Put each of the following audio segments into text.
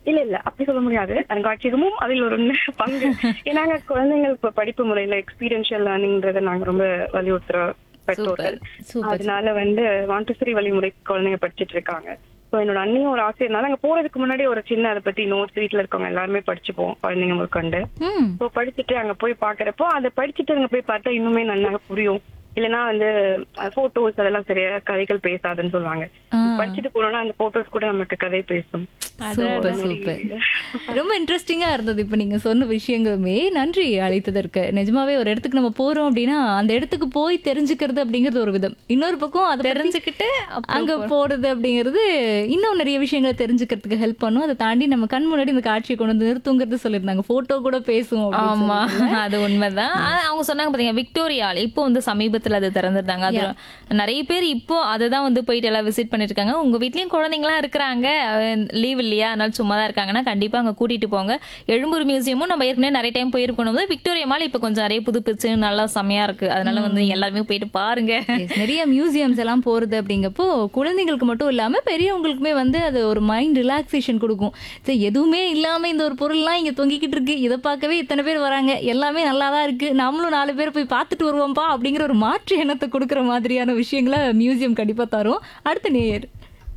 இல்ல இல்ல அப்படி சொல்ல முடியாது அருங்காட்சியகமும் அதில் ஒரு பங்கு ஏன்னா நாங்க குழந்தைங்களுக்கு இப்ப படிப்பு முறையில எக்ஸ்பீரியன்ஷியல் லேர்னிங்ன்றத நாங்க ரொம்ப வலியுறுத்துற பெற்றோர்கள் சூப்பர் அதனால வந்து மாண்டசரி வழிமுறை குழந்தைங்க படிச்சிட்டு இருக்காங்க ஸோ என்னோட அண்ணியும் ஒரு ஆசிரியர்னால அங்க போறதுக்கு முன்னாடி ஒரு சின்ன அதை பத்தி நோட்ஸ் வீட்ல இருக்கவங்க எல்லாருமே படிச்சுப்போம் குழந்தைங்க முதற்கொண்டு ம் ஸோ படிச்சுட்டு அங்க போய் பாக்குறப்போ அதை படிச்சுட்டு அங்க போய் பார்த்தா இன்னுமே நல்லா புரியும் இல்லைன்னா வந்து போட்டோஸ் அதெல்லாம் சரியா கதைகள் பேசாதுன்னு சொல்லுவாங்க ஆ. படிச்சுட்டு போனோம்னா அந்த போட்டோஸ் கூட நமக்கு கதை பேசும் சூப்பர் சூப்பர் ரொம்ப இன்ட்ரெஸ்டிங்கா இருந்தது இப்ப நீங்க சொன்ன விஷயங்களுமே நன்றி அழைத்ததற்கு நிஜமாவே ஒரு இடத்துக்கு நம்ம போறோம் அப்படின்னா அந்த இடத்துக்கு போய் தெரிஞ்சுக்கிறது அப்படிங்கிறது ஒரு விதம் இன்னொரு பக்கம் அதை தெரிஞ்சுக்கிட்டு அப்புறம் அங்க போறது அப்படிங்கிறது இன்னும் நிறைய விஷயங்களை தெரிஞ்சுக்கிறதுக்கு ஹெல்ப் பண்ணும் அதை தாண்டி நம்ம கண் முன்னாடி இந்த காட்சியை கொண்டு வந்து நிறுத்துங்கிறது சொல்லியிருந்தாங்க போட்டோ கூட பேசும் அப்படின்னு ஆமா சொல்லி. அது உண்மைதான் ஆனா, அவங்க சொன்னாங்க பாத்தீங்க விக்டோரியா இப்போ வந்து சமீபத்துல அது திறந்திருந்தாங்க அது நிறைய பேர் இப்போ அதை தான் வந்து போயிட்டு எல்லாம் விசிட் பண்ணிட்டு இருக்காங்க உங்க வீட்லயும் குழந்தைங்களாம் இருக்கிறாங்க லீவ் இல்லையா அதனால சும்மா தான் இருக்காங்கன்னா கண்டிப்பா அங்க கூட்டிட்டு போங்க எழும்பூர் மியூசியமும் நம்ம ஏற்கனவே நிறைய டைம் போயிருக்கணும் போது விக்டோரியா மால் இப்போ கொஞ்சம் நிறைய புதுப்பிச்சு நல்லா செமையா இருக்கு அதனால வந்து எல்லாருமே போயிட்டு பாருங்க Yes, நிறைய மியூசியம்ஸ் எல்லாம் போறது அப்படிங்கப்போ குழந்தைங்களுக்கு மட்டும் இல்லாம பெரியவங்களுக்குமே வந்து அது ஒரு மைண்ட் ரிலாக்ஸேஷன் கொடுக்கும் சரி எதுவுமே இல்லாம இந்த ஒரு பொருள்லாம் இங்க தொங்கிக்கிட்டு இருக்கு இதை பார்க்கவே இத்தனை பேர் வராங்க எல்லாமே நல்லா தான் இருக்கு நம்மளும் நாலு பேர் போய் பார்த்துட்டு வருவோம்ப்பா அப்படிங்கிற ஒரு மாற்று எண்ணத்தை கொடுக்குற மாதிரியான விஷயங்களை மியூசியம் கண்டிப்பா தரும் அடுத்த நேயர்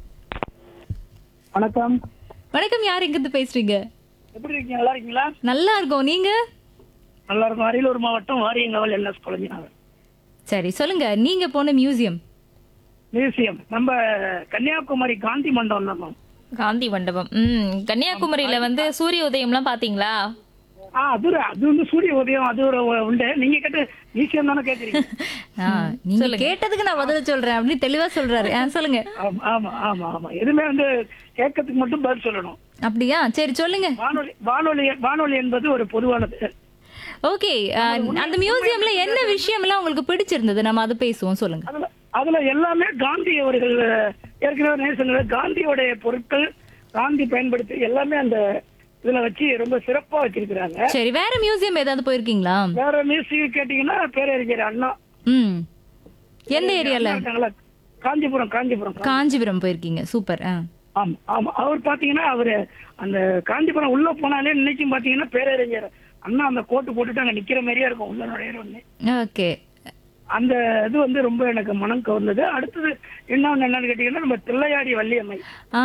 வணக்கம் வணக்கம் யார் எங்கிருந்து பேசுறீங்க எப்படி இருக்கீங்க நல்லா இருக்கீங்களா நல்லா இருக்கோம் நீங்க நல்லா இருக்கும் அரியலூர் மாவட்டம் வாரியங்கவல் என்எஸ் குழந்தைங்க சரி சொல்லுங்க நீங்க போன மியூசியம் மியூசியம் நம்ம கன்னியாகுமரி காந்தி மண்டபம் தான் மேம் காந்தி மண்டபம் ம் கன்னியாகுமரியில வந்து சூரிய உதயம்லாம் பாத்தீங்களா ஆ அது ஒரு- அது வந்து சூரிய உதயம் அது ஒரு உண்டு நீங்க கேட்ட மியூசியம் தானே கேக்குறீங்க ஆ, நீங்க கேட்டதுக்கு நான் பதில் சொல்றேன் அப்படின்னு தெளிவா சொல்றாரு ஆ, சொல்லுங்க ஆமா ஆமா ஆமா ஆமா எதுவுமே வந்து கேட்கறதுக்கு மட்டும் பதில் சொல்லணும் அப்படியா சரி சொல்லுங்க வானொலி வானொலி வானொலி என்பது ஒரு பொதுவானது ஓகே அந்த மியூசியம்ல என்ன விஷயம் எல்லாம் உங்களுக்கு பிடிச்சிருந்தது நம்ம அதை பேசுவோம் சொல்லுங்க அதுல அதுல எல்லாமே காந்தி அவர்கள் ஏற்கனவே நேர் சொன்னது காந்தியோடைய பொருட்கள் காந்தி பயன்படுத்தி எல்லாமே அந்த இதுல வச்சு ரொம்ப சிறப்பா வச்சிருக்கிறாங்க சரி வேற மியூசியம் ஏதாவது போயிருக்கீங்களா வேற மியூசிக் கேட்டீங்கன்னா பேரறிஞர் அண்ணா ம் எந்த ஏரியால இருக்காங்களா? காஞ்சிபுரம் காஞ்சிபுரம் காஞ்சிபுரம் போயிருக்கீங்க சூப்பர் ஆ ஆமா ஆமா அவர் பாத்தீங்கன்னா அவரு அந்த காஞ்சிபுரம் உள்ள போனாலே இன்னைக்கும் பாத்தீங்கன்னா பேரறிஞர் அண்ணா அந்த கோட்டு போட்டுட்டு அங்க நிக்கிற மாதிரியே இருக்கும் உள்ள நுழையிறோன்னு ஓகே அந்த இது வந்து ரொம்ப எனக்கு மனம் கவர்ந்தது அடுத்தது இன்னொன்னு என்னன்னு கேட்டீங்கன்னா நம்ம தில்லையாடி வள்ளியம்மை ஆ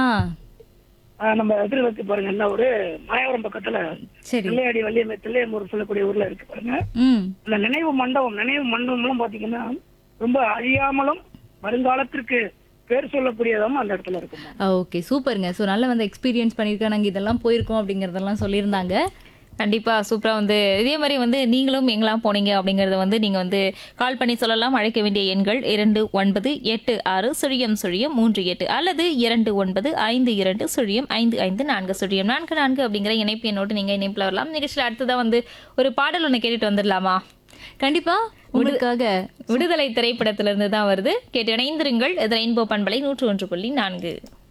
ஆஹ் நம்ம இதுல இருக்கு பாருங்க என்ன ஒரு மாயவரம் பக்கத்துல சரி தில்லையாடி வள்ளியம்மை தில்லையம்பூர் சொல்லக்கூடிய ஊர்ல இருக்கு பாருங்க ம் அந்த நினைவு மண்டபம் நினைவு மண்டபம்லாம் பாத்தீங்கன்னா ரொம்ப அழியாமலும் வருங்காலத்திற்கு பேர் சொல்லக்கூடியதாகவும் அந்த இடத்துல இருக்கும் ஓகே சூப்பருங்க ஸோ நல்லா வந்து எக்ஸ்பீரியன்ஸ் பண்ணியிருக்கோம் நாங்கள் இதெல்லாம் போயிருக்கோம் அப்படிங்கிறதெல்லாம் சொல்லியிருந்தாங்க கண்டிப்பா சூப்பரா வந்து இதே மாதிரி வந்து நீங்களும் எங்கெல்லாம் போனீங்க அப்படிங்கறத வந்து நீங்க வந்து கால் பண்ணி சொல்லலாம் அழைக்க வேண்டிய எண்கள் இரண்டு ஒன்பது எட்டு ஆறு சுழியம் சுழியம் மூன்று எட்டு அல்லது இரண்டு ஒன்பது ஐந்து இரண்டு சுழியம் ஐந்து ஐந்து நான்கு சுழியம் நான்கு நான்கு அப்படிங்கிற இணைப்பு எண்ணோடு நீங்க இணைப்புல வரலாம் நிகழ்ச்சியில் அடுத்ததா வந்து ஒரு பாடல் ஒன்று கேட்டுட்டு வந்துடலாமா கண்டிப்பா உங்களுக்காக விடுதலை திரைப்படத்திலிருந்து தான் வருது கேட்டு இணைந்திருங்கள் இது ரெயின்போ பண்பலை நூற்று ஒன்று புள்ளி நான்கு